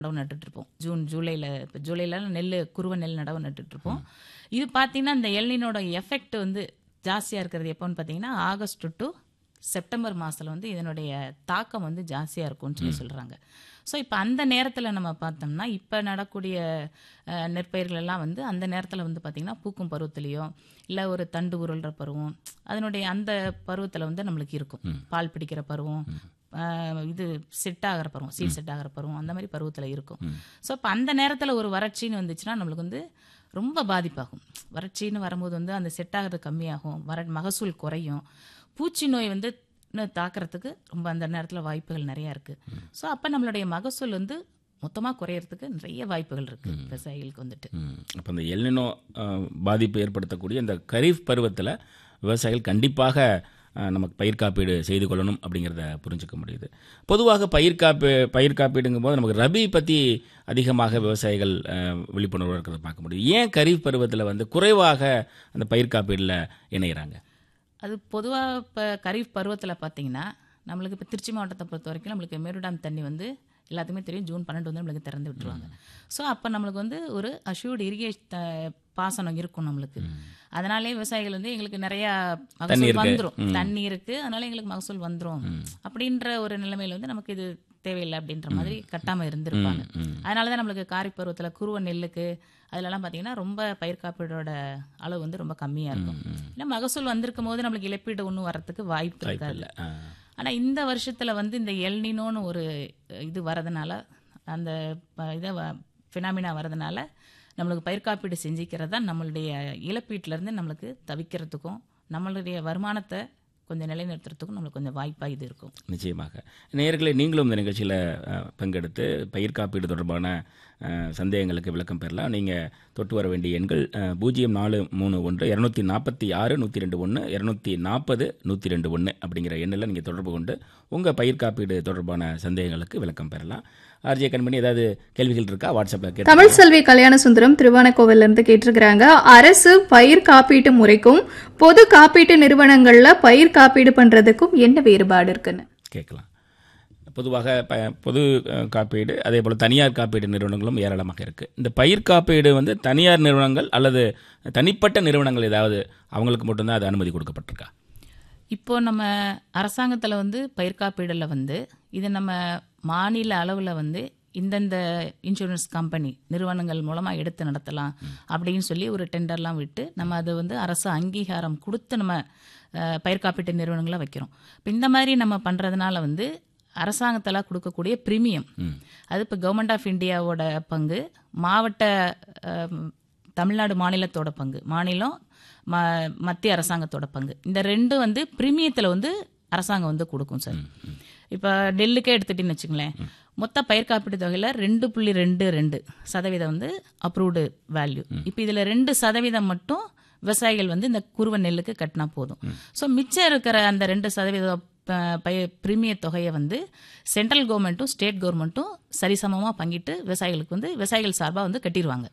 நடவு நட்டுட்டு இருப்போம் ஜூன் ஜூலையில் இப்போ ஜூலைல நெல் குருவ நெல் நடவு நட்டுட்டு இருப்போம் இது பார்த்தீங்கன்னா இந்த எல்னினோட எஃபெக்ட் வந்து ஜாஸ்தியாக இருக்கிறது எப்போன்னு பார்த்தீங்கன்னா ஆகஸ்ட் டு செப்டம்பர் மாதத்தில் வந்து இதனுடைய தாக்கம் வந்து ஜாஸ்தியாக இருக்கும்னு சொல்லி சொல்கிறாங்க ஸோ இப்போ அந்த நேரத்தில் நம்ம பார்த்தோம்னா இப்போ நடக்கூடிய அஹ், நெற்பயிர்கள் எல்லாம் வந்து அந்த நேரத்தில் வந்து பார்த்திங்கன்னா பூக்கும் பருவத்திலையோ இல்லை ஒரு தண்டு உருள்ற பருவம் அதனுடைய அந்த பருவத்தில் வந்து நம்மளுக்கு இருக்கும் பால் பிடிக்கிற பருவம் ஆஹ் இது செட் ஆகிற பருவம் சீட் செட் ஆகிற பருவம் அந்த மாதிரி பருவத்தில் இருக்கும் ஸோ இப்போ அந்த நேரத்தில் ஒரு வறட்சின்னு வந்துச்சுன்னா நம்மளுக்கு வந்து ரொம்ப பாதிப்பாகும் வறட்சின்னு வரும்போது வந்து அந்த செட் ஆகிறது கம்மியாகும் வர மகசூல் குறையும் பூச்சி நோய் வந்து இன்னும் தாக்குறதுக்கு ரொம்ப அந்த நேரத்தில் வாய்ப்புகள் நிறையா இருக்குது ஸோ அப்போ நம்மளுடைய மகசூல் வந்து மொத்தமாக குறையறதுக்கு நிறைய வாய்ப்புகள் இருக்குது விவசாயிகளுக்கு வந்துட்டு அப்போ இந்த எல்னினோ அஹ், பாதிப்பு ஏற்படுத்தக்கூடிய இந்த கரீஃப் பருவத்தில் விவசாயிகள் கண்டிப்பாக அஹ், நமக்கு பயிர் காப்பீடு செய்து கொள்ளணும் அப்படிங்கிறத புரிஞ்சுக்க முடியுது பொதுவாக பயிர் காப்பீ பயிர் காப்பீடுங்கும் போது நமக்கு ரபி பற்றி அதிகமாக விவசாயிகள் அஹ், விழிப்புணர்வு இருக்கிறத பார்க்க முடியுது ஏன் கரீஃப் பருவத்தில் வந்து குறைவாக அந்த பயிர் காப்பீடில் இணைகிறாங்க அது பொதுவாக இப்போ கரீஃப் பருவத்தில் பார்த்தீங்கன்னா நம்மளுக்கு இப்போ திருச்சி மாவட்டத்தை பொறுத்த வரைக்கும் நம்மளுக்கு மேருடாம் தண்ணி வந்து எல்லாத்துக்குமே தெரியும் ஜூன் பன்னெண்டு வந்து நம்மளுக்கு திறந்து விட்டுருவாங்க ஸோ அப்போ நம்மளுக்கு வந்து ஒரு அஷ்யூர்டு இரிகேஷன் பாசனம் இருக்கும் நம்மளுக்கு அதனாலே விவசாயிகள் வந்து எங்களுக்கு நிறையா தண்ணி மகசூல் இருக்கு. வந்துடும் தண்ணி இருக்கு அதனால எங்களுக்கு மகசூல் வந்துடும் அப்படின்ற ஒரு நிலைமையில வந்து நமக்கு இது தேவையில்லை அப்படின்ற மாதிரி கட்டாம இருந்திருப்பாங்க அதனால தான் நம்மளுக்கு காரி பருவத்தில் குருவ நெல்லுக்கு அதுலலாம் பார்த்தீங்கன்னா ரொம்ப பயிர் காப்பீடோட அளவு வந்து ரொம்ப கம்மியாக இருக்கும் ஏன்னா மகசூல் வந்திருக்கும் போது நம்மளுக்கு இழப்பீடு ஒன்றும் வரத்துக்கு வாய்ப்பு இருக்காது இல்லை ஆனால் இந்த வருஷத்தில் வந்து இந்த எல்னினோன்னு ஒரு இது வரதுனால அந்த ப- இதை ஃபினாமினா வரதுனால நம்மளுக்கு பயிர் காப்பீடு செஞ்சுக்கிறது தான் நம்மளுடைய இழப்பீட்டிலேருந்து நம்மளுக்கு தவிக்கிறதுக்கும் நம்மளுடைய வருமானத்தை கொஞ்சம் நிலைநிறுத்துறதுக்கும் நம்மளுக்கு கொஞ்சம் வாய்ப்பாக இது இருக்கும் நிச்சயமாக நேயர்களே நீங்களும் இந்த நிகழ்ச்சியில் அஹ், பங்கெடுத்து பயிர் காப்பீடு தொடர்பான அஹ், சந்தேகங்களுக்கு விளக்கம் பெறலாம் நீங்கள் தொட்டு வர வேண்டிய எண்கள் அஹ், பூஜ்ஜியம் நாலு மூணு ஒன்று இரநூத்தி நாற்பத்தி ஆறு நூற்றி ரெண்டு ஒன்று இரநூத்தி நாற்பது நூற்றி ரெண்டு ஒன்று அப்படிங்கிற எண்ணில் நீங்கள் தொடர்பு கொண்டு உங்கள் பயிர் காப்பீடு தொடர்பான சந்தேகங்களுக்கு விளக்கம் பெறலாம் ஆர்ஜே கண்மணி ஏதாவது கேள்விகள் இருக்கா வாட்ஸ்அப்பில் கேட்டு தமிழ் செல்வி கல்யாண சுந்தரம் திருவானக்கோவில்ல இருந்து கேட்டிருக்கிறாங்க அரசு பயிர் காப்பீட்டு முறைக்கும் பொது காப்பீட்டு நிறுவனங்கள்ல பயிர் காப்பீடு பண்றதுக்கும் என்ன வேறுபாடு இருக்குன்னு கேட்கலாம் பொதுவாக ப பொது அஹ், காப்பீடு அதே போல் தனியார் காப்பீடு நிறுவனங்களும் ஏராளமாக இருக்குது இந்த பயிர் காப்பீடு வந்து தனியார் நிறுவனங்கள் அல்லது தனிப்பட்ட நிறுவனங்கள் ஏதாவது அவங்களுக்கு மட்டும்தான் அது அனுமதி கொடுக்கப்பட்டிருக்கா இப்போ நம்ம அரசாங்கத்தில் வந்து பயிர் காப்பீடுல வந்து இது நம்ம மாநில அளவில் வந்து இந்தந்த இன்சூரன்ஸ் கம்பெனி நிறுவனங்கள் மூலமாக எடுத்து நடத்தலாம் அப்படின்னு சொல்லி ஒரு டெண்டர்லாம் விட்டு நம்ம அது வந்து அரசு அங்கீகாரம் கொடுத்து நம்ம அஹ், பயிர் காப்பீட்டு நிறுவனங்களை வைக்கிறோம் இப்போ இந்த மாதிரி நம்ம பண்ணுறதுனால வந்து அரசாங்கத்தில் கொடுக்கக்கூடிய ப்ரீமியம் அது இப்போ கவர்மெண்ட் ஆஃப் இந்தியாவோட பங்கு மாவட்ட அஹ், தமிழ்நாடு மாநிலத்தோட பங்கு மாநிலம் ம மத்திய அரசாங்கத்தோட பங்கு இந்த ரெண்டு வந்து பிரீமியத்தில் வந்து அரசாங்கம் வந்து கொடுக்கும் சார் இப்போ நெல்லுக்கே எடுத்துட்டின்னு வச்சுங்களேன் மொத்த பயிர் காப்பீட்டு தொகையில் ரெண்டு புள்ளி ரெண்டு ரெண்டு சதவீதம் வந்து அப்ரூவ்டு வேல்யூ இப்போ இதில் ரெண்டு சதவீதம் மட்டும் விவசாயிகள் வந்து இந்த குருவ நெல்லுக்கு கட்டினா போதும் ஸோ மிச்சம் இருக்கிற அந்த ரெண்டு சதவீத ப- பய பிரீமிய தொகையை வந்து சென்ட்ரல் கவர்மெண்ட்டும் ஸ்டேட் கவர்மெண்ட்டும் சரிசமமாக பங்கிட்டு விவசாயிகளுக்கு வந்து விவசாயிகள் சார்பாக வந்து கட்டிடுவாங்க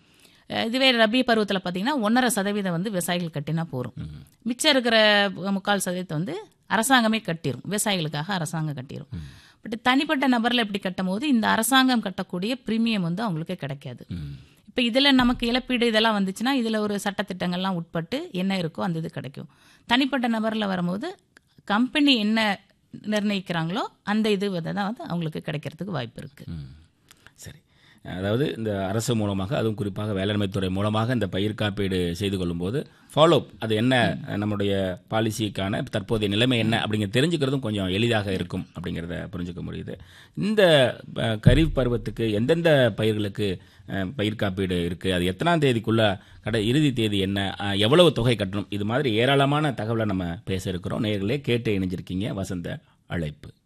அஹ் இதுவே ரபி பருவத்தில் பார்த்தீங்கன்னா ஒன்றரை சதவீதம் வந்து விவசாயிகள் கட்டினா போதும் மிச்சம் இருக்கிற முக்கால் சதவீதத்தை வந்து அரசாங்கமே கட்டிடும் விவசாயிகளுக்காக அரசாங்கம் கட்டிடும் பட் தனிப்பட்ட நபரில் இப்படி கட்டும் போது இந்த அரசாங்கம் கட்டக்கூடிய பிரீமியம் வந்து அவங்களுக்கு கிடைக்காது இப்போ இதில் நமக்கு இழப்பீடு இதெல்லாம் வந்துச்சுன்னா இதில் ஒரு சட்டத்திட்டங்கள்லாம் உட்பட்டு என்ன இருக்கோ அந்த இது கிடைக்கும் தனிப்பட்ட நபரில் வரும்போது கம்பெனி என்ன நிர்ணயிக்கிறாங்களோ அந்த இது வந்து தான் வந்து அவங்களுக்கு கிடைக்கிறதுக்கு வாய்ப்பு இருக்குது ம். சரி அதாவது இந்த அரசு மூலமாக அதுவும் குறிப்பாக வேளாண்மைத்துறை மூலமாக இந்த பயிர் காப்பீடு செய்து கொள்ளும்போது ஃபாலோ அது என்ன நம்முடைய பாலிசிக்கான தற்போதைய நிலைமை என்ன அப்படிங்கிற தெரிஞ்சுக்கிறதும் கொஞ்சம் எளிதாக இருக்கும் அப்படிங்கிறத புரிஞ்சுக்க முடியுது இந்த அஹ், கரீஃப் பருவத்துக்கு எந்தெந்த பயிர்களுக்கு அஹ், பயிர் காப்பீடு இருக்குது அது எத்தனாம் தேதிக்குள்ள கடை இறுதி தேதி என்ன அஹ், எவ்வளவு தொகை கட்டணும் இது மாதிரி ஏராளமான தகவலை நம்ம பேச இருக்கிறோம் நேர்களே கேட்டு இணைஞ்சிருக்கீங்க வசந்த அழைப்பு